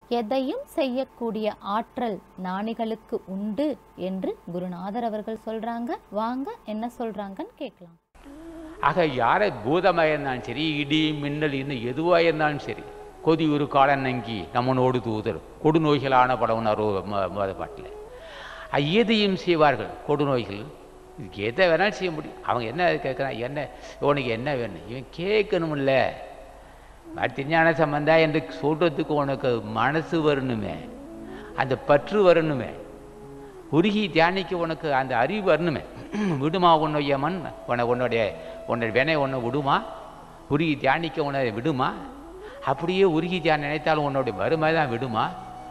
எதையும் செய்யக்கூடிய ஆற்றல் ஞானிகளுக்கு உண்டு என்று குருநாதர் அவர்கள் சொல்றாங்க வாங்க என்ன சொல்றாங்கன்னு கேட்கலாம் ஆக யாரை பூதமாக இருந்தாலும் சரி இடி மின்னல் இன்னும் எதுவாக இருந்தாலும் சரி கொதி ஒரு காலம் நங்கி நம்மனோடு தூதர் கொடுநோய்களான படம் பாட்டில் எதையும் செய்வார்கள் கொடுநோய்கள் இதுக்கு எதை வேணாலும் செய்ய முடியும் அவங்க என்ன கேட்குறான் என்ன உனக்கு என்ன வேணும் இவன் கேட்கணும்ல திருஞான சம்பந்தா என்று சொல்கிறதுக்கு உனக்கு மனசு வரணுமே அந்த பற்று வரணுமே உருகி தியானிக்க உனக்கு அந்த அறிவு வரணுமே விடுமா உன்னுடைய மண் உன்னை உன்னுடைய உன்னுடைய வினை உன்னை விடுமா உருகி தியானிக்க உன்னை விடுமா அப்படியே உருகி தியானம் நினைத்தாலும் உன்னுடைய வறுமை தான் விடுமா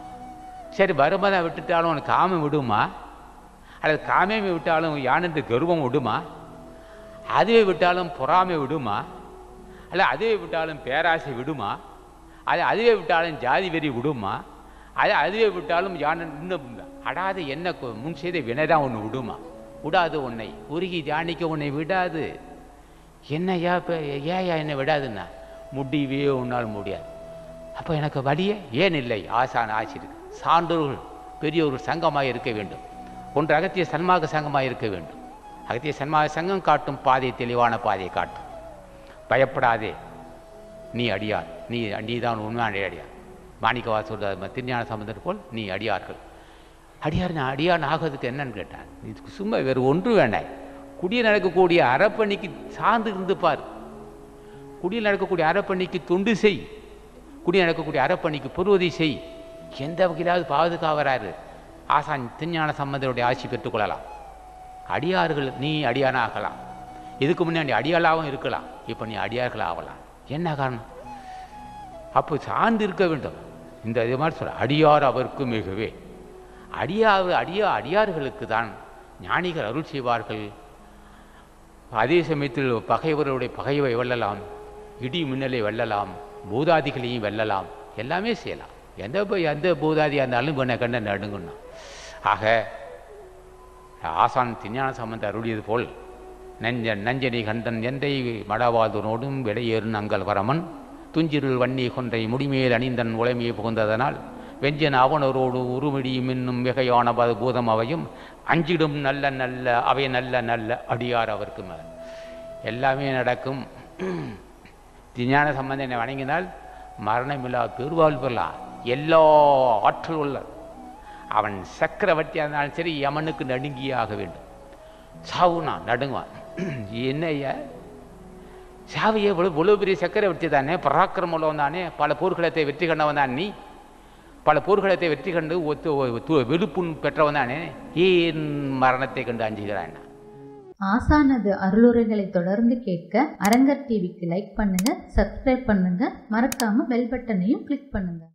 சரி வறுமை தான் விட்டுட்டாலும் உனக்கு காமம் விடுமா அல்லது காமியமை விட்டாலும் யானென்று கர்வம் விடுமா அதுவே விட்டாலும் பொறாமை விடுமா அல்ல அதுவே விட்டாலும் பேராசை விடுமா அது அதுவே விட்டாலும் ஜாதி வெறி விடுமா அது அதுவே விட்டாலும் யானை இன்னும் அடாது என்ன கொ- முன் செய்த வினை தான் ஒன்று விடுமா விடாது உன்னை உருகி தியானிக்க உன்னை விடாது என்னையா இப்போ ஏயா என்னை விடாதுன்னா முடியவே உன்னால் முடியாது அப்போ எனக்கு வழியே ஏன் இல்லை ஆசான் ஆட்சி இருக்கு சான்றோர்கள் பெரியோர்கள் சங்கமாக இருக்க வேண்டும் ஒன்று அகத்திய சன்மாக சங்கமாக இருக்க வேண்டும் அகத்திய சன்மாக சங்கம் காட்டும் பாதை தெளிவான பாதையை காட்டும் பயப்படாதே நீ அடியார் நீ நீதான் உண்மையான அடியார் மாணிக்கவா சொல்ற திருஞான சம்பந்தர் போல் நீ அடியார்கள் அடியார் நான் அடியார் ஆகிறதுக்கு என்னன்னு கேட்டான் இதுக்கு சும்மா வேறு ஒன்று வேண்டாம் குடியில் நடக்கக்கூடிய அறப்பணிக்கு சார்ந்து இருந்து பார் குடியில் நடக்கக்கூடிய அறப்பணிக்கு தொண்டு செய் குடியில் நடக்கக்கூடிய அறப்பணிக்கு பொருவதி செய் எந்த வகையிலாவது பாதுகாவறாரு ஆசான் திருஞான சம்பந்தருடைய ஆட்சி பெற்றுக்கொள்ளலாம் அடியார்கள் நீ அடியானாகலாம் இதுக்கு முன்னாடி அடியாளாகவும் இருக்கலாம் இப்போ நீ அடியார்கள் ஆகலாம் என்ன காரணம் அப்போ சார்ந்து இருக்க வேண்டும் இந்த இது மாதிரி சொல்ல அடியார் அவருக்கு மிகவே அடியார் அடியா அடியார்களுக்கு தான் ஞானிகள் அருள் செய்வார்கள் அதே சமயத்தில் பகைவருடைய பகைவை வெல்லலாம் இடி மின்னலை வெல்லலாம் பூதாதிகளையும் வெல்லலாம் எல்லாமே செய்யலாம் எந்த ப- எந்த பூதாதியாக இருந்தாலும் பண்ண கண்ட நடுங்கணும் ஆக ஆசான் திருஞான சம்பந்த அருளியது போல் நஞ்ச நஞ்சனை கண்டன் எந்தை மடவாதுனோடும் விடையேறும் அங்கல் வரமன் துஞ்சிருள் வன்னி கொன்றை முடிமேல் அணிந்தன் உளைமையை புகுந்ததனால் வெஞ்சன் அவனரோடு உருமிடியும் என்னும் மிகையான பத பூதம் அவையும் அஞ்சிடும் நல்ல நல்ல அவை நல்ல நல்ல அடியார் அவருக்கு மேல் எல்லாமே நடக்கும் திருஞான சம்பந்தம் என்னை வணங்கினால் மரணமில்லா பெருவாழ் பெறலாம் எல்லா ஆற்றல் உள்ள அவன் சக்கரவர்த்தியாக இருந்தாலும் சரி யமனுக்கு நடுங்கியே ஆக வேண்டும் சாவுனா நடுங்குவான் என்ன ஐயா சாவியே இவ்வளோ இவ்வளோ பெரிய சக்கரவர்த்தி தானே பராக்கிரமம் தானே பல போர்க்களத்தை வெற்றி கண்டவன் தான் நீ பல போர்க்களத்தை வெற்றி கண்டு ஒத்து ஒத்து- வெளுப்புண் பெற்றவன் தானே ஏன் மரணத்தை கண்டு அஞ்சுகிறான் ஆசானது அருளுரைகளை தொடர்ந்து கேட்க அரங்கர் டிவிக்கு லைக் பண்ணுங்க சப்ஸ்கிரைப் பண்ணுங்க மறக்காம பெல் பட்டனையும் கிளிக் பண்ணுங்க